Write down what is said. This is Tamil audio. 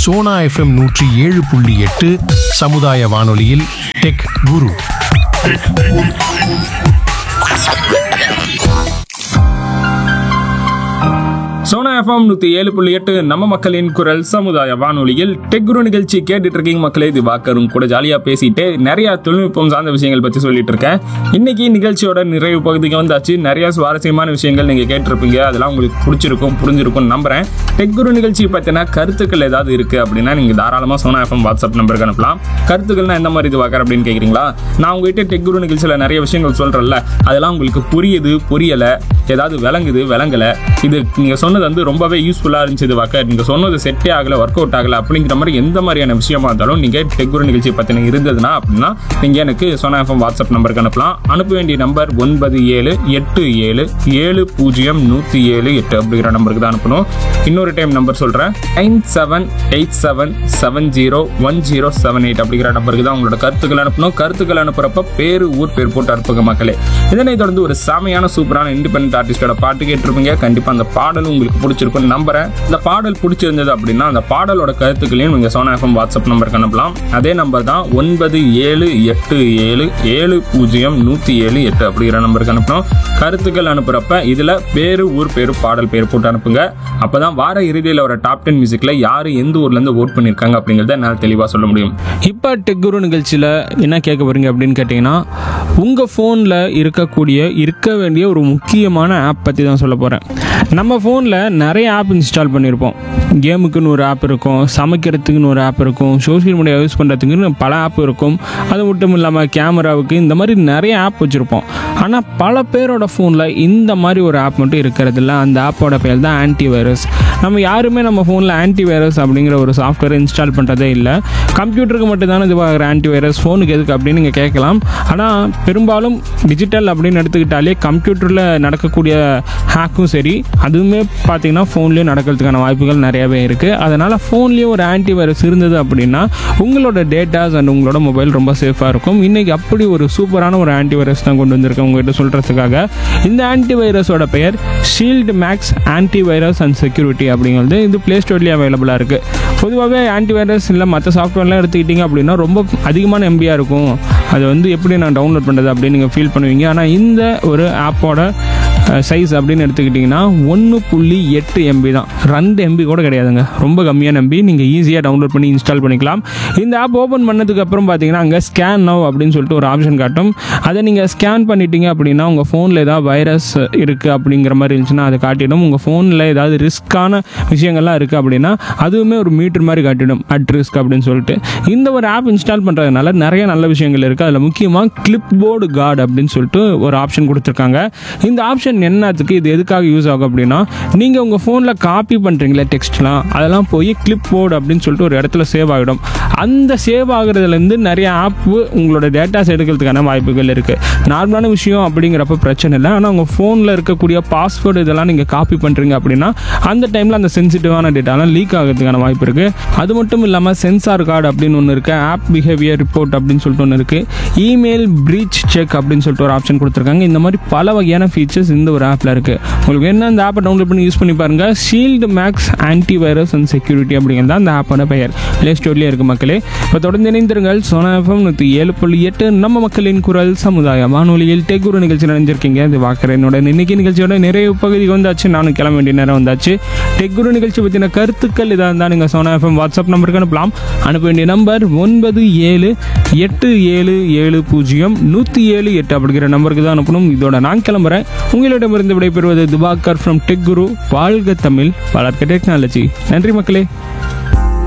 சோனா எஃப்எம் நூற்றி ஏழு புள்ளி எட்டு சமுதாய வானொலியில் டெக் குரு சோனா எஃப்எம் நூத்தி ஏழு புள்ளி எட்டு நம்ம மக்களின் குரல் சமுதாய வானொலியில் டெக்குரு நிகழ்ச்சி கேட்டுட்டு இருக்கீங்க மக்களே இது வாக்கரும் கூட ஜாலியா பேசிட்டு நிறைய தொழில்நுட்பம் சார்ந்த விஷயங்கள் பத்தி சொல்லிட்டு இருக்கேன் இன்னைக்கு நிகழ்ச்சியோட நிறைவு பகுதிக்கு வந்தாச்சு நிறைய சுவாரஸ்யமான விஷயங்கள் நீங்க கேட்டிருப்பீங்க அதெல்லாம் உங்களுக்கு பிடிச்சிருக்கும் புரிஞ்சிருக்கும் நம்புறேன் டெக்குரு நிகழ்ச்சி பத்தின கருத்துக்கள் ஏதாவது இருக்கு அப்படின்னா நீங்க தாராளமா சோனா எஃப்எம் வாட்ஸ்அப் நம்பருக்கு அனுப்பலாம் கருத்துக்கள்னா எந்த மாதிரி இது வாக்கர் அப்படின்னு கேக்குறீங்களா நான் உங்ககிட்ட டெக்குரு நிகழ்ச்சியில நிறைய விஷயங்கள் சொல்றேன்ல அதெல்லாம் உங்களுக்கு புரியுது புரியல ஏதாவது விளங்குது விளங்கல இது நீங்க சொன்னது வந்து ரொம்பவே யூஸ்ஃபுல்லா இருந்துச்சு இது வாக்க நீங்க சொன்னது செட்டே ஆகல ஒர்க் அவுட் ஆகல அப்படிங்கிற மாதிரி எந்த மாதிரியான விஷயமா இருந்தாலும் நீங்க டெக்குரு நிகழ்ச்சி பத்தின இருந்ததுன்னா அப்படின்னா நீங்க எனக்கு சொன்ன எஃப்எம் வாட்ஸ்அப் நம்பருக்கு அனுப்பலாம் அனுப்ப வேண்டிய நம்பர் ஒன்பது ஏழு எட்டு ஏழு ஏழு பூஜ்ஜியம் நூத்தி ஏழு எட்டு அப்படிங்கிற நம்பருக்கு தான் அனுப்பணும் இன்னொரு டைம் நம்பர் சொல்றேன் nine seven eight seven seven zero one zero seven eight அப்படிங்கிற நம்பருக்கு தான் உங்களோட கருத்துக்கள் அனுப்பணும் கருத்துக்கள் அனுப்புறப்ப பேரு ஊர் பேர் போட்டு அனுப்புங்க மக்களே இதனை தொடர்ந்து ஒரு செமையான சூப்பரான இண்டிபெண்டன்ட் ஆர்டிஸ்டோட பாட்டு கேட்டிருப்பீங்க கண்டிப்பா அந்த பாடல் உங்களுக்கு பிடிச்சிருக்கும்னு நம்புறேன் இந்த பாடல் பிடிச்சிருந்தது அப்படின்னா அந்த பாடலோட கருத்துக்களையும் நீங்க சோனா எஃப்எம் வாட்ஸ்அப் நம்பருக்கு அனுப்பலாம் அதே நம்பர் தான் ஒன்பது ஏழு எட்டு ஏழு ஏழு பூஜ்ஜியம் நூத்தி ஏழு எட்டு அப்படிங்கிற நம்பருக்கு அனுப்பணும் கருத்துக்கள் அனுப்புறப்ப இதுல பேரு ஊர் பேரு பாடல் பேர் போட்டு அனுப்புங்க அப்பதான் வார இறுதியில் வர டாப் டென் மியூசிக்ல யாரு எந்த ஊர்ல இருந்து ஓட் பண்ணிருக்காங்க அப்படிங்கறத என்னால் தெளிவா சொல்ல முடியும் இப்போ டெக்குரு நிகழ்ச்சியில் என்ன கேட்க போறீங்க அப்படின்னு கேட்டிங்கன்னா உங்கள் ஃபோனில் இருக்கக்கூடிய இருக்க வேண்டிய ஒரு முக்கியமான ஆப் பற்றி தான் சொல்ல போகிறேன் நம்ம ஃபோனில் நிறைய ஆப் இன்ஸ்டால் பண்ணியிருப்போம் கேமுக்குன்னு ஒரு ஆப் இருக்கும் சமைக்கிறதுக்குன்னு ஒரு ஆப் இருக்கும் சோஷியல் மீடியா யூஸ் பண்ணுறதுக்குன்னு பல ஆப் இருக்கும் அது மட்டும் இல்லாமல் கேமராவுக்கு இந்த மாதிரி நிறைய ஆப் வச்சுருப்போம் ஆனால் பல பேரோட ஃபோனில் இந்த மாதிரி ஒரு ஆப் மட்டும் இருக்கிறது இல்ல அந்த ஆப்போட பேர் தான் ஆன்டி வைரஸ் நம்ம யாருமே நம்ம ஃபோனில் ஆன்டி வைரஸ் அப்படிங்கிற ஒரு சாஃப்ட்வேர் இன்ஸ்டால் பண்ணுறதே இல்லை கம்ப்யூட்டருக்கு மட்டும் தானே இது ஆன்டி வைரஸ் ஃபோனுக்கு எதுக்கு அப்படின்னு நீங்கள் கேட்கலாம் ஆனால் பெரும்பாலும் டிஜிட்டல் அப்படின்னு எடுத்துக்கிட்டாலே கம்ப்யூட்டரில் நடக்கக்கூடிய ஹேக்கும் சரி அதுவுமே பார்த்தீங்கன்னா ஃபோன்லேயும் நடக்கிறதுக்கான வாய்ப்புகள் நிறையவே இருக்குது அதனால் ஃபோன்லேயும் ஒரு ஆன்டி வைரஸ் இருந்தது அப்படின்னா உங்களோட டேட்டாஸ் அண்ட் உங்களோட மொபைல் ரொம்ப சேஃபாக இருக்கும் இன்றைக்கி அப்படி ஒரு சூப்பரான ஒரு ஆன்டி வைரஸ் தான் கொண்டு வந்திருக்கேன் உங்ககிட்ட சொல்கிறதுக்காக இந்த ஆன்டி வைரஸோட பெயர் shield max anti virus and security அப்படிங்கிறது இது ப்ளே ஸ்டோர்லேயே அவைலபிளாக இருக்குது பொதுவாகவே ஆன்டி வைரஸ் இல்லை மற்ற சாஃப்ட்வேர்லாம் எடுத்துக்கிட்டிங்க அப்படின்னா ரொம்ப அதிகமான எம்பியாக இருக்கும் அது வந்து எப்படி நான் டவுன்லோட் பண்ணுறது அப்படின்னு நீங்கள் ஃபீல் பண்ணுவீங்க ஆனால் இந்த ஒரு ஆப்போட சைஸ் அப்படின்னு எடுத்துக்கிட்டிங்கன்னா ஒன்று புள்ளி எட்டு எம்பி தான் ரெண்டு எம்பி கூட கிடையாதுங்க ரொம்ப கம்மியான எம்பி நீங்கள் ஈஸியாக டவுன்லோட் பண்ணி இன்ஸ்டால் பண்ணிக்கலாம் இந்த ஆப் ஓப்பன் பண்ணதுக்கு அப்புறம் பார்த்தீங்கன்னா அங்கே ஸ்கேன் நவ் அப்படின்னு சொல்லிட்டு ஒரு ஆப்ஷன் காட்டும் அதை நீங்கள் ஸ்கேன் பண்ணிட்டீங்க அப்படின்னா உங்கள் ஃபோனில் ஏதாவது வைரஸ் இருக்குது அப்படிங்கிற மாதிரி இருந்துச்சுன்னா அதை காட்டிடும் உங்கள் ஃபோனில் ஏதாவது ரிஸ்க்கான விஷயங்கள்லாம் இருக்குது அப்படின்னா அதுவுமே ஒரு மீட்டர் மாதிரி காட்டிடும் அட் ரிஸ்க் அப்படின்னு சொல்லிட்டு இந்த ஒரு ஆப் இன்ஸ்டால் பண்ணுறதுனால நிறைய நல்ல விஷயங்கள் இருக்குது அதில் முக்கியமாக கிளிப் போர்டு கார்டு அப்படின்னு சொல்லிட்டு ஒரு ஆப்ஷன் கொடுத்துருக்காங்க இந்த ஆப்ஷன் என்னத்துக்கு இது எதுக்காக யூஸ் ஆகும் அப்படின்னா நீங்கள் உங்கள் ஃபோனில் காப்பி பண்ணுறீங்களே டெக்ஸ்ட்லாம் அதெல்லாம் போய் கிளிப் போர்டு அப்படின்னு சொல்லிட்டு ஒரு இடத்துல சேவ் ஆகிடும் அந்த சேவ் ஆகுறதுலேருந்து நிறைய ஆப்பு உங்களோட டேட்டாஸ் எடுக்கிறதுக்கான வாய்ப்புகள் இருக்குது நார்மலான விஷயம் அப்படிங்கிறப்ப பிரச்சனை இல்லை ஆனால் உங்கள் ஃபோனில் இருக்கக்கூடிய பாஸ்வேர்டு இதெல்லாம் நீங்கள் காப்பி பண்ணுறீங்க அப்படின்னா அந்த டைமில் அந்த சென்சிட்டிவான டேட்டாலாம் லீக் ஆகிறதுக்கான வாய்ப்பு இருக்குது அது மட்டும் இல்லாமல் சென்சார் கார்டு அப்படின்னு ஒன்று இருக்குது ஆப் பிஹேவியர் ரிப்போர்ட் அப்படின்னு சொல்லிட்டு ஒன்று இருக்குது இமெயில் ப்ரீச் செக் அப்படின்னு சொல்லிட்டு ஒரு ஆப்ஷன் கொடுத்துருக்காங்க இந்த மாதிரி பல வகையான ஃபீச்சர்ஸ் இந்த ஒரு ஆப்பில் இருக்குது உங்களுக்கு என்ன இந்த ஆப்பை டவுன்லோட் பண்ணி யூஸ் பண்ணி பாருங்கள் shield max anti virus and security அப்படிங்கிறது தான் அந்த ஆப்போட பெயர் ப்ளே ஸ்டோர்லேயே இருக்குது மக்களே இப்போ தொடர்ந்து இணைந்திருங்கள் சோனா எஃப்எம் நூற்றி ஏழு புள்ளி எட்டு நம்ம மக்களின் குரல் சமுதாய வானொலியில் டெகுரு நிகழ்ச்சி நடந்திருக்கீங்க இது வாக்கரனோட இன்னைக்கு நிகழ்ச்சியோட நிறைய பகுதிக்கு வந்தாச்சு நானும் கிளம்ப வேண்டிய நேரம் வந்தாச்சு டெக்குரு நிகழ்ச்சி பற்றின கருத்துக்கள் இதாக இருந்தால் நீங்கள் சோனா எஃப்எம் வாட்ஸ்அப் நம்பருக்கு அனுப்பலாம் அனுப்ப வேண்டிய நம்பர் ஒன்பது ஏழு எட்டு ஏழு ஏழு பூஜ்ஜியம் நூற்றி ஏழு எட்டு அப்படிங்கிற நம்பருக்கு தான் அனுப்பணும் இதோட நான் கிளம்புறேன் உங்களிடமிருந்து விடைபெறுவது துபாக்கர் ஃப்ரம் டெக் குரு வாழ்க தமிழ் வளர்க்க டெக்னாலஜி நன்றி மக்களே